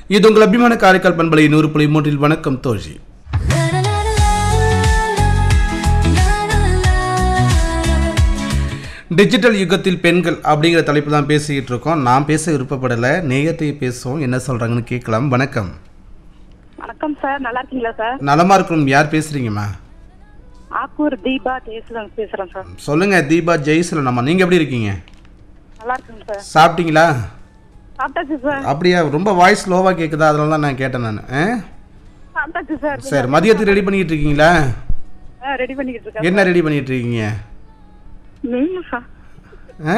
இது உங்கள் அபிமான காரைக்கால் பண்பலை நூறு புள்ளி மூன்றில் வணக்கம் தோழி டிஜிட்டல் யுகத்தில் பெண்கள் அப்படிங்கிற தலைப்பு தான் பேசிக்கிட்டு இருக்கோம் நான் பேச விருப்பப்படலை நேயத்தை பேசுவோம் என்ன சொல்கிறாங்கன்னு கேட்கலாம் வணக்கம் வணக்கம் சார் நல்லா இருக்கீங்களா சார் நலமா இருக்கணும் யார் பேசுறீங்கம்மா ஆக்கூர் தீபா ஜெயசுலன் பேசுறேன் சார் சொல்லுங்க தீபா ஜெய்சலன் அம்மா நீங்க எப்படி இருக்கீங்க நல்லா இருக்குங்க சார் சாப்பிட்டீங்களா சாப்பிட்டாச்சு சார் அப்படியா ரொம்ப வாய்ஸ் லோவா கேட்குதா அதனால தான் நான் கேட்டேன் நான் சாப்பிட்டாச்சு சார் சரி மதியத்துக்கு ரெடி பண்ணிட்டு இருக்கீங்களா ரெடி பண்ணிக்கிட்டு இருக்கேன் என்ன ரெடி பண்ணிட்டு இருக்கீங்க மீன் சார் ஆ?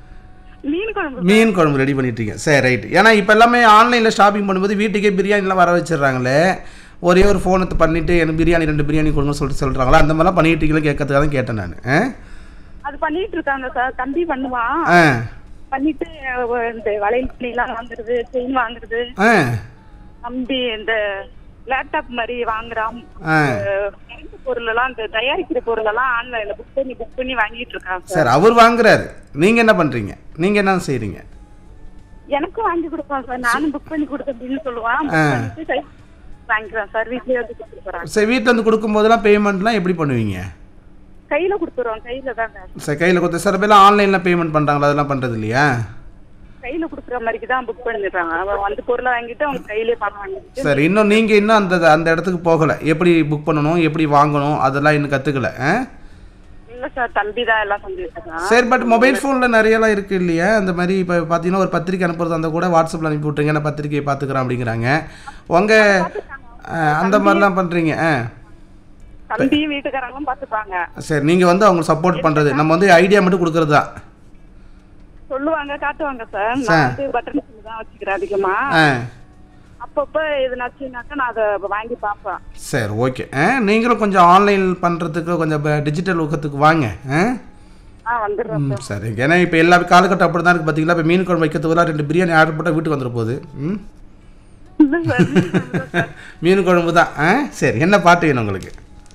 மீன் குழம்பு மீன் குழம்பு ரெடி பண்ணிட்டு இருக்கீங்க சரி ரைட் ஏன்னா இப்போ எல்லாமே ஆன்லைனில் ஷாப்பிங் பண்ணும்போது வீட்டுக்கே பிரியாணிலாம் வர வச்சிடுறாங்களே ஒரே ஒரு ஃபோனை பண்ணிட்டு எனக்கு பிரியாணி ரெண்டு பிரியாணி கொடுங்க சொல்லிட்டு சொல்கிறாங்களா அந்த மாதிரிலாம் பண்ணிட்டு இருக்கீங்களா கேட்கறதுக்காக தான் கேட்டேன் நான் ஆ அது பண்ணிட்டு இருக்காங்க சார் தம்பி பண்ணுவான் ஆ பண்ணிட்டு அஹ், இந்த வளையல் துணிலாம் வாங்குறது செயின் வாங்குறது ஆ தம்பி இந்த லேப்டாப் மாதிரி வாங்குறான் ஆ அஹ், கரண்ட் பொருள் எல்லாம் இந்த தயாரிக்கிற பொருள் எல்லாம் ஆன்லைன்ல புக் பண்ணி புக் பண்ணி வாங்கிட்டு இருக்காங்க சார் சரி அவர் வாங்குறாரு நீங்கள் என்ன பண்ணுறீங்க நீங்கள் என்ன செய்கிறீங்க எனக்கும் வாங்கி கொடுப்பான் சார் நானும் புக் பண்ணி கொடுத்தேன் அப்படின்னு சொல்லுவான் ஆ. book பண்ணிட்டு கை- வாங்கிக்கிறேன் சார் வீட்லயே வந்து கொடுத்துருப்பாங்க சரி வீட்டில் வந்து கொடுக்கும்போதெல்லாம் பேமெண்ட்லாம் எப்படி பண்ணுவீங்க கையில கொடுத்துருவோம் கையில தாங்க சரி கையில் கொடுத்து சில பேர்லாம் ஆன்லைனில் பேமெண்ட் பண்ணுறாங்களா அதெல்லாம் பண்ணுறது இல்லையா கையில கொடுக்குற மாதிரிக்கு தான் புக் பண்ணிடுறாங்க அவன் வந்து பொருளை வாங்கிட்டு அவங்க கையிலே பணம் வாங்கிட்டு சரி இன்னும் நீங்கள் இன்னும் அந்த அந்த இடத்துக்கு போகலை எப்படி புக் பண்ணணும் எப்படி வாங்கணும் அதெல்லாம் இன்னும் கற்றுக்கல ஆ இல்ல சார் தம்பி தான் எல்லாம் செஞ்சுட்டு இருக்கான் சரி பட் மொபைல் ஃபோனில் நிறையலாம் இருக்குது இல்லையா அந்த மாதிரி இப்போ பார்த்தீங்கன்னா ஒரு பத்திரிக்கை அனுப்புறது அந்த கூட வாட்ஸ்அப்பில் அனுப்பி விட்ருங்க நான் பத்திரிக்கையை பார்த்துக்கிறேன் அப்படிங்கிறாங்க உங்கள் அந்த மாதிரிலாம் பண்ணுறீங்க ஆ தம்பியும் வீட்டுக்காரங்களும் பாத்துப்பாங்க சரி நீங்கள் வந்து அவங்க சப்போர்ட் பண்ணுறது நம்ம வந்து ஐடியா மட்டும் கொடுக்குறது தான் சொல்லுவாங்க காட்டுவாங்க சார் சார். நான் வந்து பட்டன் செல் தான் வச்சுக்கிறேன் அதிகமா ஆ அப்பப்ப இது நச்சுனாக்கா நான் அதை வாங்கி பார்ப்பேன் சரி ஓகே ஆ நீங்களும் கொஞ்சம் ஆன்லைன் பண்ணுறதுக்கு கொஞ்சம் டிஜிட்டல் ஊக்கத்துக்கு வாங்க ஆ ஆ வந்துடுறேன் ம் சரி ஏன்னா இப்போ எல்லா காலகட்டம் அப்படி தான் இருக்குது பார்த்தீங்களா இப்போ மீன் குழம்பு வைக்கிறதுக்குலாம் ரெண்டு பிரியாணி ஆர்டர் போட்டால் வீட்டுக்கு வந்துட போகுது ம் இல்ல சார் மீன் குழம்பு தான் ஆ சரி என்ன பாட்டு வேணும் உங்களுக்கு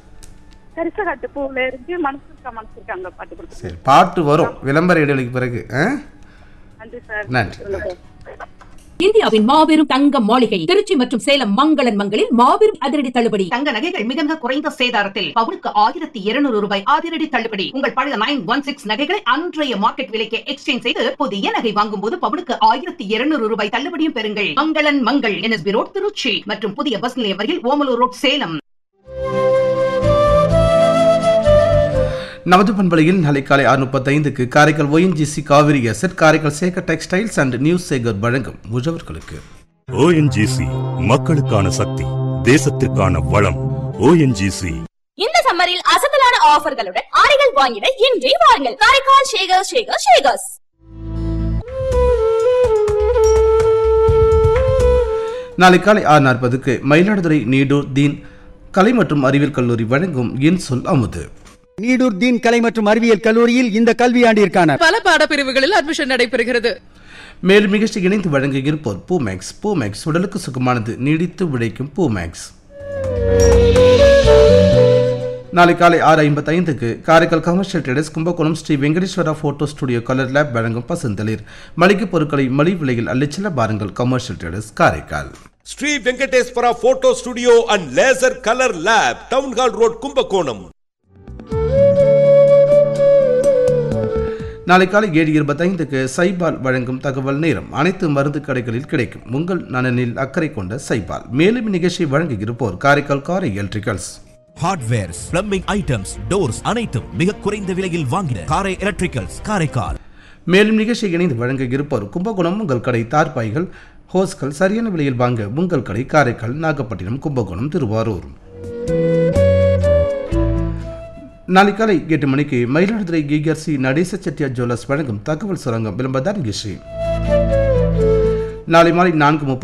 கரிச காட்டு பூவுல இருந்து மனசு இருக்கா மனசு இருக்கா அந்த பாட்டு கொடுத்து சரி பாட்டு வரும் விளம்பர இடைவெளிக்கு பிறகு ஆ நன்றி சார் நன்றி. சொல்லுங்க சார். இந்தியாவின் மாபெரும் தங்க மாளிகை திருச்சி மற்றும் சேலம் மங்களன் மங்களில் மாபெரும் அதிரடி தள்ளுபடி தங்க நகைகள் மிக மிக குறைந்த சேதாரத்தில் பவுனுக்கு ஆயிரத்தி இருநூறு ரூபாய் அதிரடி தள்ளுபடி உங்கள் பழைய நைன் ஒன் சிக்ஸ் நகைகளை அன்றைய மார்க்கெட் விலைக்கு எக்ஸ்சேஞ்ச் செய்து புதிய நகை வாங்கும் போது பவுனுக்கு ஆயிரத்தி இருநூறு ரூபாய் தள்ளுபடியும் பெறுங்கள் மங்களன் மங்கள் என்எஸ்பி ரோட் திருச்சி மற்றும் புதிய பஸ் நிலையம் அருகில் ஓமலூர் ரோட் சேலம் நமது பண்பலையில் நாளை காலை ஆறு முப்பத்தைந்துக்கு Karaikal ONGC Kaveri asset Karaikal Sekar textiles and news Sekar வழங்கும் முஜவர்களுக்கு ஓஎன்ஜிசி மக்களுக்கான சக்தி தேசத்திற்கான வளம் ஓஎன்ஜிசி இந்த சம்மரில் அசத்தலான ஆஃபர்களுடன் ஆடைகள் வாங்கிட இன்றே வாருங்கள் காரைக்கால் ஷேகர் ஷேகர் ஷேகர்ஸ் நாளை காலை ஆறு நாற்பதுக்கு மயிலாடுதுறை நீடூர் தீன் கலை மற்றும் அறிவியல் கல்லூரி வழங்கும் என் சொல் அமுது நீடூர் தீன் கலை மற்றும் அறிவியல் கல்லூரியில் இந்த கல்வியாண்டிற்கான பல பாடப்பிரிவுகளில் அட்மிஷன் நடைபெறுகிறது மேலும் நிகழ்ச்சி இணைந்து வழங்க இருப்போர் பூமேக்ஸ் பூமேக்ஸ் உடலுக்கு சுகமானது நீடித்து விளைக்கும் பூமேக்ஸ் நாளை காலை ஆறு ஐம்பத்தைந்துக்கு Karaikal commercial traders Kumbakonam Sri Venkateswara photo studio colour lab வழங்கும் பசுந்தளிர் மளிகை பொருட்களை மலிவு விலையில் அள்ளிச்செல்ல பாருங்கள் commercial traders Karaikal Sri Venkateswara photo studio and laser colour lab town hall road Kumbakonam நாளை காலை ஏழு இருபத்தைந்துக்கு சைபால் வழங்கும் தகவல் நேரம் அனைத்து மருந்து கடைகளில் கிடைக்கும் உங்கள் நலனில் அக்கறை கொண்ட சைபால் மேலும் நிகழ்ச்சியை வழங்கி இருப்போர் Karaikal Karai electricals hardwares plumbing items doors அனைத்தும் மிக குறைந்த விலையில் வாங்கின காரை எலக்ட்ரிக்கல்ஸ் காரைக்கால் மேலும் நிகழ்ச்சியை இணைந்து வழங்க இருப்போர் கும்பகோணம் உங்கள் கடை தார்பாய்கள் ஹோஸ்கள் சரியான விலையில் வாங்க உங்கள் கடை காரைக்கால் நாகப்பட்டினம் கும்பகோணம் திருவாரூர் நாளை காலை எட்டு மணிக்கு மயிலாடுதுறை கேஆர்சி நடேச செட்டியார் ஜுவல்லர்ஸ் வழங்கும் தகவல் சுரங்கம் விளம்பரதார் நிகழ்ச்சி நாளை மாலை நான்கு முப்பது